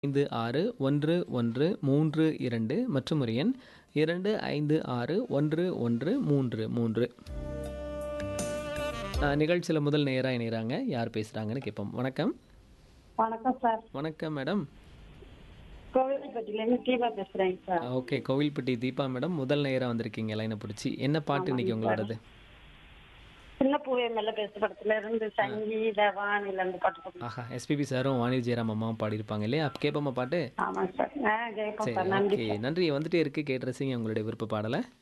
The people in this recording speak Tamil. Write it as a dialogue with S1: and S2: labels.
S1: ஐந்து ஆறு ஒன்று ஒன்று மூன்று இரண்டு மற்றும் ஒரு எண் இரண்டு ஐந்து ஆறு ஒன்று ஒன்று மூன்று மூன்று நிகழ்ச்சியில் முதல் நேராக இணைகிறாங்க யார் பேசுகிறாங்கன்னு கேட்போம் வணக்கம்
S2: வணக்கம் சார்
S1: வணக்கம் மேடம்
S2: கோவில்பட்டியிலேருந்து தீபா பேசுறேங்க sir
S1: okay Kovilpatti Deepa madam முதல் நேராக வந்திருக்கீங்க லைனை பிடிச்சி என்ன பாட்டு இன்னைக்கு உங்களோடது
S2: சின்ன பூவே மேல பேச படத்துல இருந்து சங்கீத வானில இருந்து பாட்டு போடுங்க.
S1: ஆஹா எஸ்பிபி சாரும் வாணி ஜெயராம் அம்மாவும் பாடியிருப்பாங்க இல்லையா கேட்போமா பாட்டு
S2: ஆமாங்க சார் ஆ ஜெயப்பா
S1: சரி
S2: சார் நன்றி
S1: ஓகே நன்றி வந்துட்டே இருக்கு கேட்டு ரசிங்க உங்களுடைய விருப்ப பாடலை